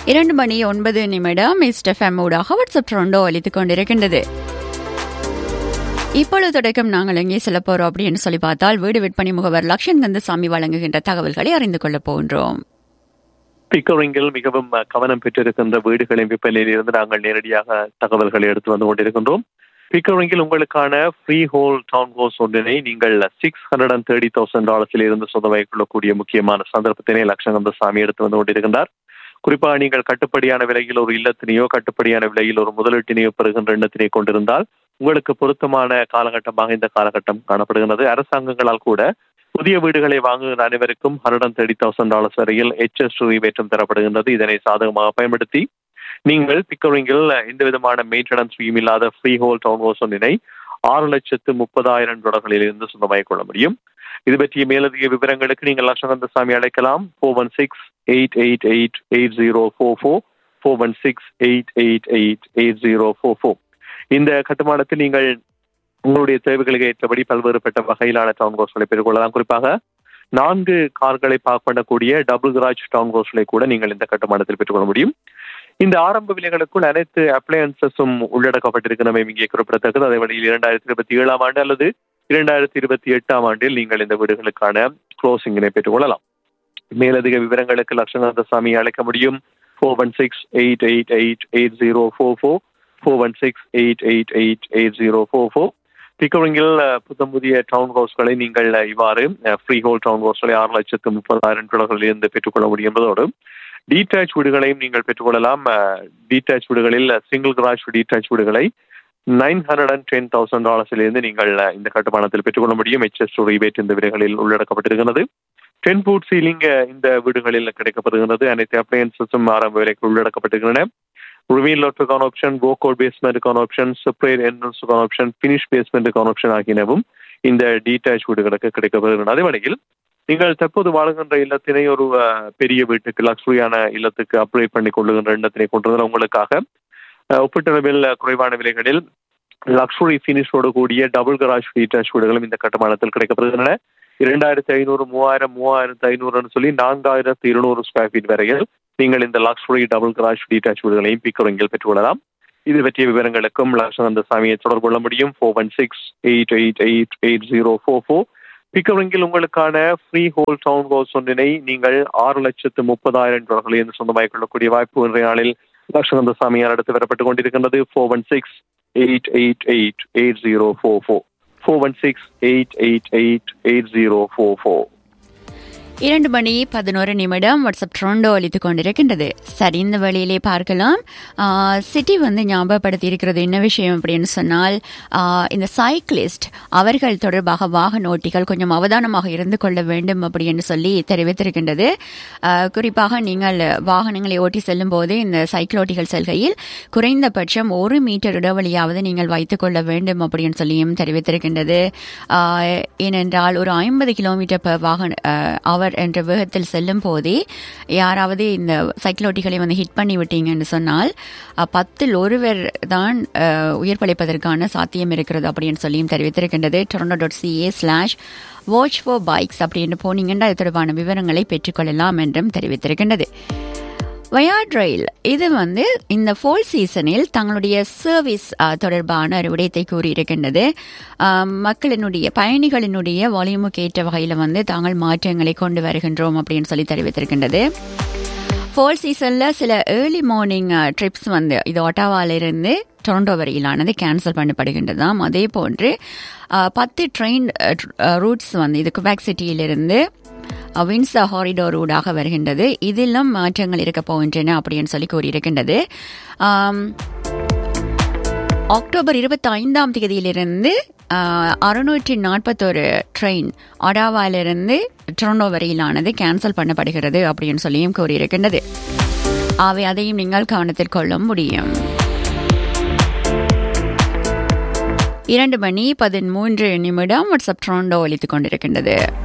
இரண்டு மணி ஒன்பது நிமிடம் மிஸ்டர் ஃபேம் ஊடாக வாட்ஸ்அப் ட்ரோண்டோ அளித்துக் கொண்டிருக்கின்றது இப்பொழுது தொடக்கம் நாங்கள் எங்கே செல்ல போறோம் அப்படின்னு சொல்லி பார்த்தால் வீடு விற்பனை முகவர் லக்ஷன் கந்தசாமி வழங்குகின்ற தகவல்களை அறிந்து கொள்ளப் போகின்றோம் பிக்கரிங்கில் மிகவும் கவனம் பெற்றிருக்கின்ற வீடுகளின் விற்பனையில் இருந்து நாங்கள் நேரடியாக தகவல்களை எடுத்து வந்து கொண்டிருக்கின்றோம் பிக்கரிங்கில் உங்களுக்கான ஃப்ரீ ஹோல் டவுன் ஹவுஸ் ஒன்றினை நீங்கள் six hundred and thirty thousand டாலர்ஸில் இருந்து சொந்தமாக கொள்ளக்கூடிய முக்கியமான சந்தர்ப்பத்தினை லட்சங்கந்த சாமி எடுத்து வந்து கொண்டிருக்கின்றார் குறிப்பாக நீங்கள் கட்டுப்படியான விலையில் ஒரு இல்லத்தினையோ கட்டுப்படியான விலையில் ஒரு முதலீட்டினையோ பெறுகின்ற எண்ணத்தினை கொண்டிருந்தால் உங்களுக்கு பொருத்தமான காலகட்டமாக இந்த காலகட்டம் காணப்படுகிறது அரசாங்கங்களால் கூட புதிய வீடுகளை வாங்குகிற அனைவருக்கும் hundred and thirty thousand dollars வரையில் எச்எஸ் ரீவேற்றம் தரப்படுகின்றது இதனை சாதகமாக பயன்படுத்தி நீங்கள் பிக்கரிங்கில் எந்த விதமான மெயின்டெனன்ஸ் ஃபீம் இல்லாத ஃப்ரீ ஹோல் டவுன் ஹவுஸ் ஒன்றினை ஆறு லட்சத்து முப்பதாயிரம் டாலர்களில் இருந்து சொந்தமாகிக் கொள்ள முடியும் இது பற்றிய மேலதிக விவரங்களுக்கு நீங்கள் லட்சகந்த சாமி அழைக்கலாம் four one six eight eight eight eight zero four four four one six eight eight eight eight zero four four இந்த கட்டுமானத்தில் நீங்கள் உங்களுடைய தேவைகளுக்கு ஏற்றபடி பல்வேறுபட்ட வகையிலான டவுன் ஹவுஸ்களை பெற்றுக்கொள்ளலாம் குறிப்பாக நான்கு கார்களை பார்க் பண்ணக்கூடிய டபுள் கராஜ் டவுன் ஹவுஸ்களை கூட நீங்கள் இந்த கட்டுமானத்தில் பெற்றுக்கொள்ள முடியும் இந்த ஆரம்ப விலைகளுக்குள் அனைத்து அப்ளையன்சஸும் உள்ளடக்கப்பட்டிருக்கிறவை இங்கே குறிப்பிடத்தக்கது அதே வழியில் இரண்டாயிரத்தி இருபத்தி ஏழாம் ஆண்டு அல்லது இரண்டாயிரத்தி இருபத்தி எட்டாம் ஆண்டில் நீங்கள் இந்த வீடுகளுக்கான க்ளோசிங்கினை பெற்றுக்கொள்ளலாம் மேலதிக விவரங்களுக்கு லட்சணாந்த சாமி அழைக்க முடியும் four one six eight eight eight eight zero four four four one six eight eight eight eight zero four four பிக்கரிங்கில் புத்தம் புதிய டவுன் ஹவுஸ்களை நீங்கள் இவ்வாறு ஃப்ரீ ஹோல் டவுன் ஹவுஸ்களை ஆறு லட்சத்து முப்பதாயிரம் டாலர்களில் இருந்து பெற்றுக்கொள்ள முடியும் என்பதோடு டீடாச் வீடுகளையும் நீங்கள் பெற்றுக்கொள்ளலாம் டீடாச் வீடுகளில் சிங்கிள் கிராஜ் டீடாச் வீடுகளை nine hundred and ten thousand டாலர்ஸிலிருந்து நீங்கள் இந்த கட்டுமானத்தில் பெற்றுக்கொள்ள முடியும் எச்எஸ் ரீபேட் இந்த வீடுகளில் உள்ளடக்கப்பட்டிருக்கிறது டென் ஃபுட் சீலிங் இந்த வீடுகளில் கிடைக்கப்படுகிறது அனைத்து அப்ளையன்சஸும் ஆரம்ப விலைக்கு உள்ளடக்கப்பட்டிருக்கின்றன ரிவீல் லோட்டுக்கான ஆப்ஷன் கோகோட் பேஸ்மெண்ட்டுக்கான ஆப்ஷன் செப்பரேட் என்ட்ரன்ஸுக்கான ஆப்ஷன் ஃபினிஷ் பேஸ்மெண்ட்டுக்கான ஆப்ஷன் ஆகியனவும் இந்த டீடாச் வீடுகளுக்கு கிடைக்கப்படுகின்றன அதே வழியில் நீங்கள் தற்போது வாழ்கின்ற இல்லத்தினை ஒரு பெரிய வீட்டுக்கு லக்ஸுரியான இல்லத்துக்கு அப்கிரேட் பண்ணி கொள்ளுகின்ற எண்ணத்தினை கொண்டிருந்தால் உங்களுக்காக ஒப்பீட்டளவில் குறைவான விலைகளில் லக்ஸுரி ஃபினிஷோடு கூடிய டபுள் கராஜ் டீடாச் வீடுகளும் இந்த கட்டுமானத்தில் கிடைக்கப்படுகின்றன இரண்டாயிரத்தி ஐநூறு மூவாயிரம் மூவாயிரத்து ஐநூறுன்னு சொல்லி நான்காயிரத்து இருநூறு ஸ்கொயர் ஃபீட் வரையில் நீங்கள் இந்த லக்ஸுரி டபுள் கராஜ் டீடாச் வீடுகளையும் பிக்கரிங்கில் பெற்றுக்கொள்ளலாம் இது பற்றிய விவரங்களுக்கும் லட்சணந்த சாமியை தொடர்பு கொள்ள முடியும் four one six eight eight eight eight zero four four பிக்கரிங்கில் உங்களுக்கான ஃப்ரீ ஹோல் டவுன் ஹவுஸ் ஒன்றினை நீங்கள் ஆறு லட்சத்து முப்பதாயிரம் டாலர்களை என்று சொந்தமாகிக் கொள்ளக்கூடிய வாய்ப்பு இன்றைய நாளில் லட்சணந்த சாமியார் அடுத்து வரப்பட்டுக் கொண்டிருக்கின்றது four one six eight eight eight eight zero four four four one six eight eight eight eight zero four four இரண்டு மணி பதினோரு நிமிடம் வாட்ஸ்அப் ட்ரோண்டோ அளித்துக் கொண்டிருக்கின்றது சரி இந்த வழியிலே பார்க்கலாம் சிட்டி வந்து ஞாபகப்படுத்தி இருக்கிறது என்ன விஷயம் அப்படின்னு சொன்னால் இந்த சைக்கிளிஸ்ட் அவர்கள் தொடர்பாக வாகன ஓட்டிகள் கொஞ்சம் அவதானமாக இருந்து கொள்ள வேண்டும் அப்படின்னு சொல்லி தெரிவித்திருக்கின்றது குறிப்பாக நீங்கள் வாகனங்களை ஓட்டி செல்லும் போது இந்த சைக்கிள் ஓட்டிகள் செல்கையில் குறைந்தபட்சம் ஒரு மீட்டர் இடைவெளியாவது நீங்கள் வைத்துக் கொள்ள வேண்டும் அப்படின்னு சொல்லியும் தெரிவித்திருக்கின்றது ஏனென்றால் ஒரு ஐம்பது கிலோமீட்டர் பர் வாகன அவர் என்ற வேகத்தில் செல்லும் போதே யாராவது இந்த சைக்கிளோட்டிகளை வந்து ஹிட் பண்ணி விட்டீங்கன்னு சொன்னால் பத்தில் ஒருவர் தான் உயிர் பழைப்பதற்கான சாத்தியம் இருக்கிறது அப்படின்னு சொல்லியும் தெரிவித்திருக்கின்றது Toronto dot CA slash watch for bikes அப்படின்னு போனீங்கன்னா அது தொடர்பான விவரங்களை பெற்றுக்கொள்ளலாம் என்றும் தெரிவித்திருக்கின்றது வயாட் ரயில் இது வந்து இந்த ஃபோல் சீசனில் தங்களுடைய சர்வீஸ் தொடர்பான ஒரு விடயத்தை கூறியிருக்கின்றது மக்களினுடைய பயணிகளினுடைய வால்யூமுக்கு ஏற்ற வகையில் வந்து தாங்கள் மாற்றங்களை கொண்டு வருகின்றோம் அப்படின்னு சொல்லி தெரிவித்திருக்கின்றது ஃபோல் சீசனில் சில ஏர்லி மார்னிங் ட்ரிப்ஸ் வந்து இது ஒட்டாவாலிருந்து டொரண்டோ வரையிலானது கேன்சல் பண்ணப்படுகின்றதாம் அதே போன்று பத்து ட்ரெயின் ரூட்ஸ் வந்து இது குபேக் சிட்டியிலிருந்து வின்சா ஹாரிடோர் ஊடாக வருகின்றது இதிலும் மாற்றங்கள் இருக்க போகின்றன அப்படின்னு சொல்லி கூறியிருக்கின்றது அக்டோபர் இருபத்தி ஐந்தாம் தேதியிலிருந்து அறுநூற்றி நாற்பத்தோரு ட்ரெயின் ஒடாவாலிருந்து டொரண்டோ வரையிலானது கேன்சல் பண்ணப்படுகிறது அப்படின்னு சொல்லியும் கூறியிருக்கின்றது அவை அதையும் நீங்கள் கவனத்தில் கொள்ள முடியும் இரண்டு மணி பதிமூன்று நிமிடம் வாட்ஸ்அப் ட்ரோண்டோ ஒலித்துக் கொண்டிருக்கின்றது